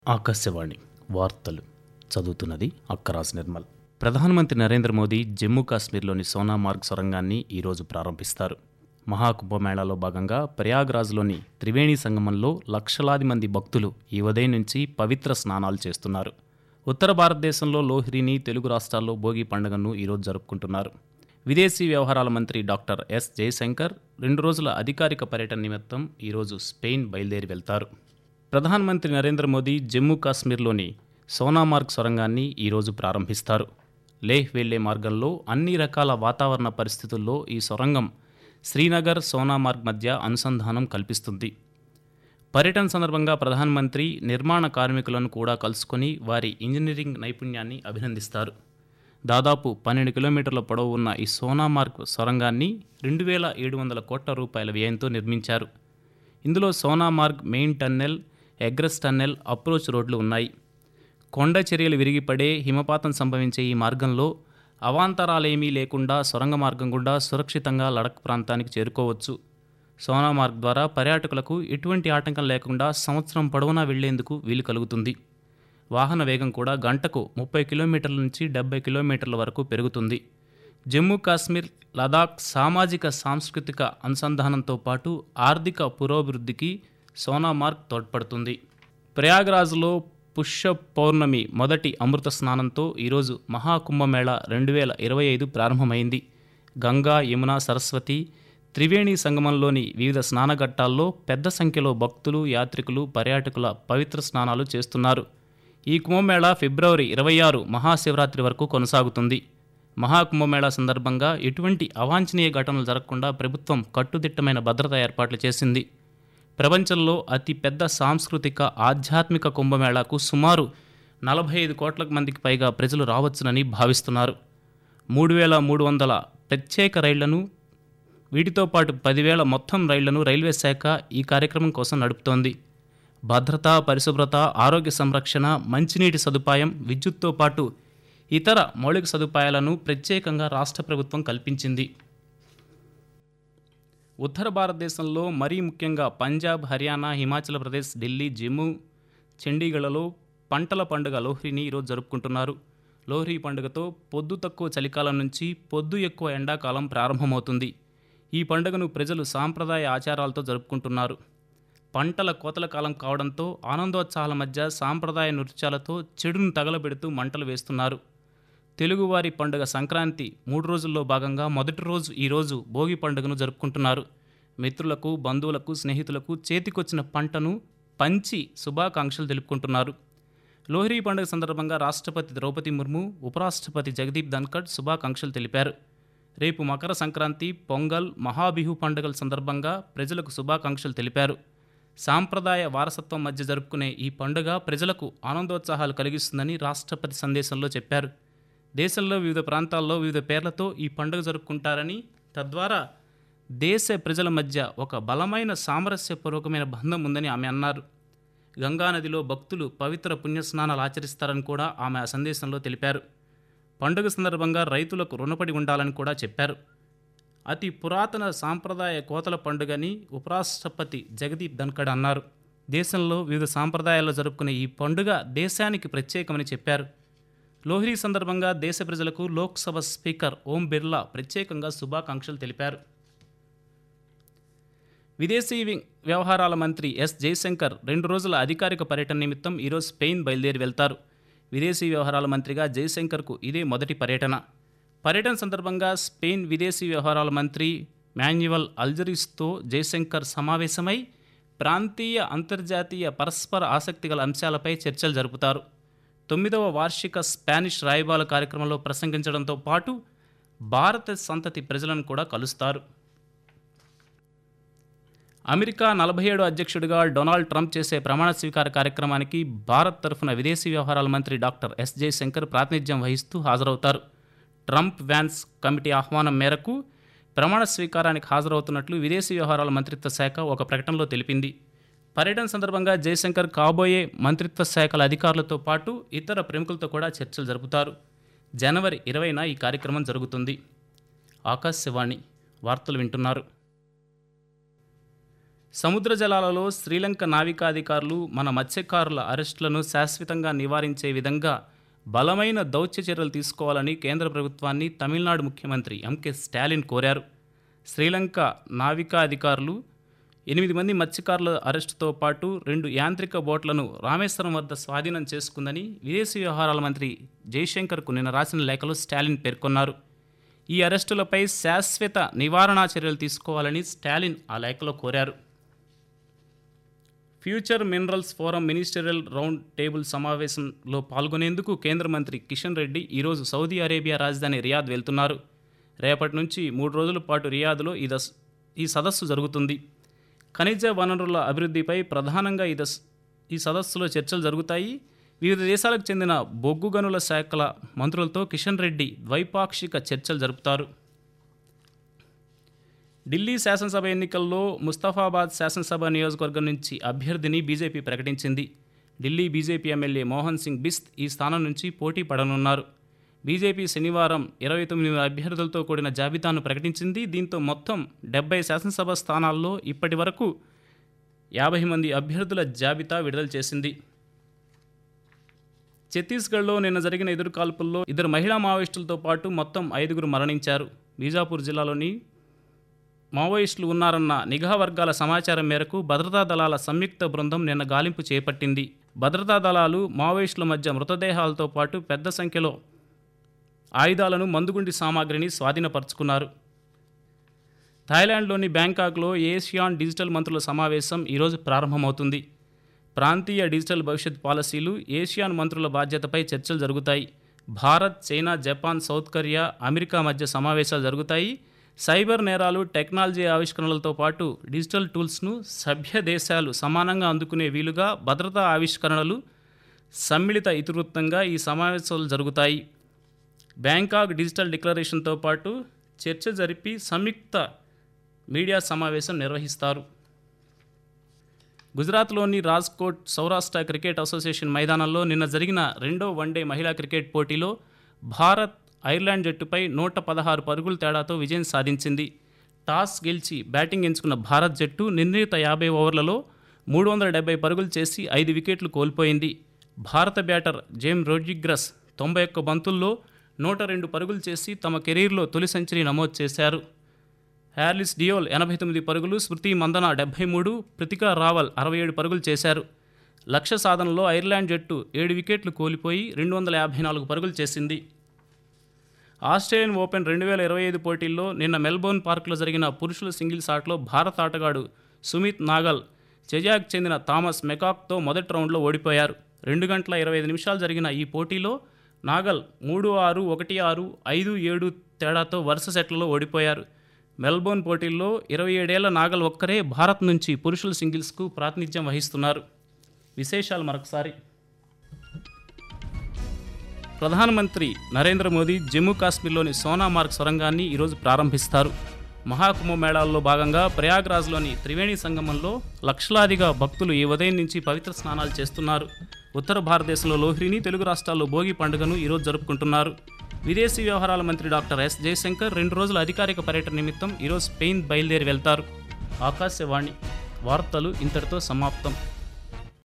ఆకాశవాణి వార్తలు చదువుతున్నది అక్కరాజ్ నిర్మల్ ప్రధానమంత్రి నరేంద్ర మోదీ జమ్మూ కాశ్మీర్లోని సోనామార్గ్ సొరంగాన్ని ఈరోజు ప్రారంభిస్తారు మహాకుంభమేళాలో భాగంగా ప్రయాగ్రాజ్లోని త్రివేణి సంగమంలో లక్షలాది మంది భక్తులు ఈ ఉదయం నుంచి పవిత్ర స్నానాలు చేస్తున్నారు ఉత్తర భారతదేశంలో లోహ్రీని తెలుగు రాష్ట్రాల్లో భోగి పండుగను ఈరోజు జరుపుకుంటున్నారు విదేశీ వ్యవహారాల మంత్రి డాక్టర్ ఎస్ జయశంకర్ రెండు రోజుల అధికారిక పర్యటన నిమిత్తం ఈరోజు స్పెయిన్ బయలుదేరి వెళ్తారు ప్రధానమంత్రి నరేంద్ర మోదీ జమ్మూ కాశ్మీర్లోని సోనామార్గ్ సొరంగాన్ని ఈరోజు ప్రారంభిస్తారు లేహ్ వెళ్లే మార్గంలో అన్ని రకాల వాతావరణ పరిస్థితుల్లో ఈ సొరంగం శ్రీనగర్ సోనామార్గ్ మధ్య అనుసంధానం కల్పిస్తుంది పర్యటన సందర్భంగా ప్రధానమంత్రి నిర్మాణ కార్మికులను కూడా కలుసుకొని వారి ఇంజనీరింగ్ నైపుణ్యాన్ని అభినందిస్తారు దాదాపు పన్నెండు కిలోమీటర్ల పొడవు ఉన్న ఈ సోనామార్గ్ సొరంగాన్ని రెండు వేల ఏడు వందల కోట్ల రూపాయల వ్యయంతో నిర్మించారు ఇందులో Sonamarg main tunnel egress tunnel approach రోడ్లు ఉన్నాయి కొండ చర్యలు విరిగిపడే హిమపాతం సంభవించే ఈ మార్గంలో అవాంతరాలేమీ లేకుండా సొరంగ మార్గం గుండా సురక్షితంగా లడక్ ప్రాంతానికి చేరుకోవచ్చు సోనామార్గ్ ద్వారా పర్యాటకులకు ఎటువంటి ఆటంకం లేకుండా సంవత్సరం పొడవునా వెళ్లేందుకు వీలు కలుగుతుంది వాహన వేగం కూడా గంటకు ముప్పై కిలోమీటర్ల నుంచి డెబ్బై కిలోమీటర్ల వరకు పెరుగుతుంది జమ్మూ కాశ్మీర్ లదాఖ్ సామాజిక సాంస్కృతిక అనుసంధానంతో పాటు ఆర్థిక పురోభివృద్ధికి సోనామార్గ్ తోడ్పడుతుంది ప్రయాగ్రాజ్లో పుష్య పౌర్ణమి మొదటి అమృత స్నానంతో ఈరోజు మహాకుంభమేళ రెండు వేల ఇరవై ఐదు ప్రారంభమైంది గంగా యమున సరస్వతి త్రివేణి సంగమంలోని వివిధ స్నానఘట్టాల్లో పెద్ద సంఖ్యలో భక్తులు యాత్రికులు పర్యాటకుల పవిత్ర స్నానాలు చేస్తున్నారు ఈ కుంభమేళ ఫిబ్రవరి ఇరవై ఆరు మహాశివరాత్రి వరకు కొనసాగుతుంది మహాకుంభమేళా సందర్భంగా ఎటువంటి అవాంఛనీయ ఘటనలు జరగకుండా ప్రభుత్వం కట్టుదిట్టమైన భద్రతా ఏర్పాట్లు చేసింది ప్రపంచంలో అతి పెద్ద సాంస్కృతిక ఆధ్యాత్మిక కుంభమేళాకు సుమారు నలభై ఐదు కోట్ల మందికి పైగా ప్రజలు రావచ్చునని భావిస్తున్నారు మూడు వేల మూడు వందల ప్రత్యేక రైళ్లను వీటితో పాటు పదివేల మొత్తం రైళ్లను రైల్వే శాఖ ఈ కార్యక్రమం కోసం నడుపుతోంది భద్రత పరిశుభ్రత ఆరోగ్య సంరక్షణ మంచినీటి సదుపాయం విద్యుత్తో పాటు ఇతర మౌలిక సదుపాయాలను ప్రత్యేకంగా రాష్ట్ర ప్రభుత్వం కల్పించింది ఉత్తర భారతదేశంలో మరీ ముఖ్యంగా పంజాబ్ హర్యానా హిమాచల్ ప్రదేశ్ ఢిల్లీ జమ్మూ చండీగఢ్లలో పంటల పండుగ లోహ్రీని ఈరోజు జరుపుకుంటున్నారు లోహ్రీ పండుగతో పొద్దు తక్కువ చలికాలం నుంచి పొద్దు ఎక్కువ ఎండాకాలం ప్రారంభమవుతుంది ఈ పండుగను ప్రజలు సాంప్రదాయ ఆచారాలతో జరుపుకుంటున్నారు పంటల కోతల కాలం కావడంతో ఆనందోత్సాహాల మధ్య సాంప్రదాయ నృత్యాలతో చెడును తగలబెడుతూ మంటలు వేస్తున్నారు తెలుగువారి పండుగ సంక్రాంతి మూడు రోజుల్లో భాగంగా మొదటి రోజు ఈరోజు భోగి పండుగను జరుపుకుంటున్నారు మిత్రులకు బంధువులకు స్నేహితులకు చేతికొచ్చిన పంటను పంచి శుభాకాంక్షలు తెలుపుకుంటున్నారు లోహ్రీ పండుగ సందర్భంగా రాష్ట్రపతి ద్రౌపది ముర్ము ఉపరాష్ట్రపతి జగదీప్ ధన్కడ్ శుభాకాంక్షలు తెలిపారు రేపు మకర సంక్రాంతి పొంగల్ మహాబిహు పండుగల సందర్భంగా ప్రజలకు శుభాకాంక్షలు తెలిపారు సాంప్రదాయ వారసత్వం మధ్య జరుపుకునే ఈ పండుగ ప్రజలకు ఆనందోత్సాహాలు కలిగిస్తుందని రాష్ట్రపతి సందేశంలో చెప్పారు దేశంలో వివిధ ప్రాంతాల్లో వివిధ పేర్లతో ఈ పండుగ జరుపుకుంటారని తద్వారా దేశ ప్రజల మధ్య ఒక బలమైన సామరస్యపూర్వకమైన బంధం ఉందని ఆమె అన్నారు గంగానదిలో భక్తులు పవిత్ర పుణ్యస్నానాలు ఆచరిస్తారని కూడా ఆమె ఆ సందేశంలో తెలిపారు పండుగ సందర్భంగా రైతులకు రుణపడి ఉండాలని కూడా చెప్పారు అతి పురాతన సాంప్రదాయ కోతల పండుగని ఉపరాష్ట్రపతి జగదీప్ ధన్కడ్ అన్నారు దేశంలో వివిధ సాంప్రదాయాల్లో జరుపుకునే ఈ పండుగ దేశానికి ప్రత్యేకమని చెప్పారు లోహ్రీ సందర్భంగా దేశ ప్రజలకు లోక్సభ స్పీకర్ ఓం బిర్లా ప్రత్యేకంగా శుభాకాంక్షలు తెలిపారు విదేశీ వి- వ్యవహారాల మంత్రి ఎస్ జయశంకర్ రెండు రోజుల అధికారిక పర్యటన నిమిత్తం ఈరోజు స్పెయిన్ బయలుదేరి వెళ్తారు విదేశీ వ్యవహారాల మంత్రిగా జయశంకర్కు ఇదే మొదటి పర్యటన పర్యటన సందర్భంగా స్పెయిన్ విదేశీ వ్యవహారాల మంత్రి మాన్యువల్ అల్జరీస్తో జయశంకర్ సమావేశమై ప్రాంతీయ అంతర్జాతీయ పరస్పర ఆసక్తిగల అంశాలపై చర్చలు జరుపుతారు తొమ్మిదవ వార్షిక స్పానిష్ రాయబాల కార్యక్రమంలో ప్రసంగించడంతో పాటు భారత సంతతి ప్రజలను కూడా కలుస్తారు అమెరికా నలభై ఏడో అధ్యక్షుడిగా డొనాల్డ్ ట్రంప్ చేసే ప్రమాణ స్వీకార కార్యక్రమానికి భారత్ తరఫున విదేశీ వ్యవహారాల మంత్రి డాక్టర్ ఎస్ జయశంకర్ ప్రాతినిధ్యం వహిస్తూ హాజరవుతారు ట్రంప్ వ్యాన్స్ కమిటీ ఆహ్వానం మేరకు ప్రమాణ స్వీకారానికి హాజరవుతున్నట్లు విదేశీ వ్యవహారాల మంత్రిత్వ శాఖ ఒక ప్రకటనలో తెలిపింది పర్యటన సందర్భంగా జయశంకర్ కాబోయే మంత్రిత్వ శాఖల అధికారులతో పాటు ఇతర ప్రముఖులతో కూడా చర్చలు జరుపుతారు జనవరి ఇరవైన ఈ కార్యక్రమం జరుగుతుంది ఆకాశవాణి వార్తలు వింటున్నారు సముద్ర జలాలలో శ్రీలంక నావికాధికారులు మన మత్స్యకారుల అరెస్టులను శాశ్వతంగా నివారించే విధంగా బలమైన దౌత్య చర్యలు తీసుకోవాలని కేంద్ర ప్రభుత్వాన్ని తమిళనాడు ముఖ్యమంత్రి ఎంకే స్టాలిన్ కోరారు శ్రీలంక నావికా అధికారులు ఎనిమిది మంది మత్స్యకారుల అరెస్టుతో పాటు రెండు యాంత్రిక బోట్లను రామేశ్వరం వద్ద స్వాధీనం చేసుకుందని విదేశీ వ్యవహారాల మంత్రి జైశంకర్కు నిన్న రాసిన లేఖలో స్టాలిన్ పేర్కొన్నారు ఈ అరెస్టులపై శాశ్వత నివారణా చర్యలు తీసుకోవాలని స్టాలిన్ ఆ లేఖలో కోరారు future minerals forum ministerial round table సమావేశంలో పాల్గొనేందుకు కేంద్ర మంత్రి కిషన్ రెడ్డి ఈరోజు సౌదీ అరేబియా రాజధాని రియాద్ వెళ్తున్నారు రేపటి నుంచి మూడు రోజుల పాటు రియాద్లో ఈ దస్ ఈ సదస్సు జరుగుతుంది ఖనిజ వనరుల అభివృద్ధిపై ప్రధానంగా ఈ దస్ ఈ సదస్సులో చర్చలు జరుగుతాయి వివిధ దేశాలకు చెందిన బొగ్గు గనుల శాఖల మంత్రులతో కిషన్ రెడ్డి ద్వైపాక్షిక చర్చలు జరుపుతారు ఢిల్లీ శాసనసభ ఎన్నికల్లో ముస్తఫాబాద్ శాసనసభ నియోజకవర్గం నుంచి అభ్యర్థిని బీజేపీ ప్రకటించింది ఢిల్లీ బీజేపీ ఎమ్మెల్యే మోహన్ సింగ్ బిస్త్ ఈ స్థానం నుంచి పోటీ పడనున్నారు బీజేపీ శనివారం ఇరవై తొమ్మిది అభ్యర్థులతో కూడిన జాబితాను ప్రకటించింది దీంతో మొత్తం డెబ్బై శాసనసభ స్థానాల్లో ఇప్పటి వరకు యాభై మంది అభ్యర్థుల జాబితా విడుదల చేసింది ఛత్తీస్గఢ్లో నిన్న జరిగిన ఎదురుకాల్పుల్లో ఇద్దరు మహిళా మావోయిస్టులతో పాటు మొత్తం ఐదుగురు మరణించారు బీజాపూర్ జిల్లాలోని మావోయిస్టులు ఉన్నారన్న నిఘా వర్గాల సమాచారం మేరకు భద్రతా దళాల సంయుక్త బృందం నిన్న గాలింపు చేపట్టింది భద్రతా దళాలు మావోయిస్టుల మధ్య మృతదేహాలతో పాటు పెద్ద సంఖ్యలో ఆయుధాలను మందుగుండి సామాగ్రిని స్వాధీనపరుచుకున్నారు థాయిలాండ్లోని బ్యాంకాక్లో ఏషియాన్ డిజిటల్ మంత్రుల సమావేశం ఈరోజు ప్రారంభమవుతుంది ప్రాంతీయ డిజిటల్ భవిష్యత్ పాలసీలు ఏషియాన్ మంత్రుల బాధ్యతపై చర్చలు జరుగుతాయి Bharat China Japan South Korea America మధ్య సమావేశాలు జరుగుతాయి సైబర్ నేరాలు టెక్నాలజీ ఆవిష్కరణలతో పాటు డిజిటల్ టూల్స్ను సభ్య దేశాలు సమానంగా అందుకునే వీలుగా భద్రతా ఆవిష్కరణలు సమ్మిళిత ఇతివృత్తంగా ఈ సమావేశాలు జరుగుతాయి బ్యాంకాక్ డిజిటల్ డిక్లరేషన్తో పాటు చర్చ జరిపి సంయుక్త మీడియా సమావేశం నిర్వహిస్తారు గుజరాత్లోని రాజ్కోట్ సౌరాష్ట్ర క్రికెట్ అసోసియేషన్ మైదానంలో నిన్న జరిగిన రెండో వన్డే మహిళా క్రికెట్ పోటీలో భారత్ ఐర్లాండ్ జట్టుపై నూట పదహారు పరుగుల తేడాతో విజయం సాధించింది టాస్ గెలిచి బ్యాటింగ్ ఎంచుకున్న భారత్ జట్టు నిర్ణీత యాభై ఓవర్లలో మూడు వందల డెబ్బై పరుగులు చేసి ఐదు వికెట్లు కోల్పోయింది భారత బ్యాటర్ జేమ్ రోడ్రిగ్రస్ తొంభై ఒక్క బంతుల్లో నూట రెండు పరుగులు చేసి తమ కెరీర్లో తొలి సెంచరీ నమోదు చేశారు హ్యార్లిస్ డియోల్ ఎనభై తొమ్మిది పరుగులు స్మృతి మందన డెబ్బై మూడు ప్రతికా రావల్ అరవై ఏడు పరుగులు చేశారు లక్ష్య సాధనలో ఐర్లాండ్ జట్టు ఏడు వికెట్లు కోల్పోయి రెండు వందల యాభై నాలుగు పరుగులు చేసింది ఆస్ట్రేలియన్ ఓపెన్ రెండు వేల ఇరవై ఐదు పోటీల్లో నిన్న మెల్బోర్న్ పార్కులో జరిగిన పురుషుల సింగిల్స్ ఆటలో భారత ఆటగాడు సుమిత్ నాగల్ చెజాక్ చెందిన థామస్ మెకాక్తో మొదటి రౌండ్లో ఓడిపోయారు రెండు గంటల ఇరవై ఐదు నిమిషాలు జరిగిన ఈ పోటీలో నాగల్ మూడు ఆరు ఒకటి ఆరు ఐదు ఏడు తేడాతో వరుస సెట్లలో ఓడిపోయారు మెల్బోర్న్ పోటీల్లో ఇరవై ఏడేళ్ల నాగల్ ఒక్కరే భారత్ నుంచి పురుషుల సింగిల్స్కు ప్రాతినిధ్యం వహిస్తున్నారు విశేషాలు మరొకసారి ప్రధానమంత్రి నరేంద్ర మోదీ జమ్మూ కాశ్మీర్లోని సోనామార్గ్ సొరంగాన్ని ఈరోజు ప్రారంభిస్తారు మహాకుంభమేళాల్లో భాగంగా ప్రయాగ్రాజ్లోని త్రివేణి సంగమంలో లక్షలాదిగా భక్తులు ఈ ఉదయం నుంచి పవిత్ర స్నానాలు చేస్తున్నారు ఉత్తర భారతదేశంలో లోహ్రిని తెలుగు రాష్ట్రాల్లో భోగి పండుగను ఈరోజు జరుపుకుంటున్నారు విదేశీ వ్యవహారాల మంత్రి డాక్టర్ ఎస్ జయశంకర్ రెండు రోజుల అధికారిక పర్యటన నిమిత్తం ఈరోజు స్పెయిన్ బయలుదేరి వెళ్తారు ఆకాశవాణి వార్తలు ఇంతటితో సమాప్తం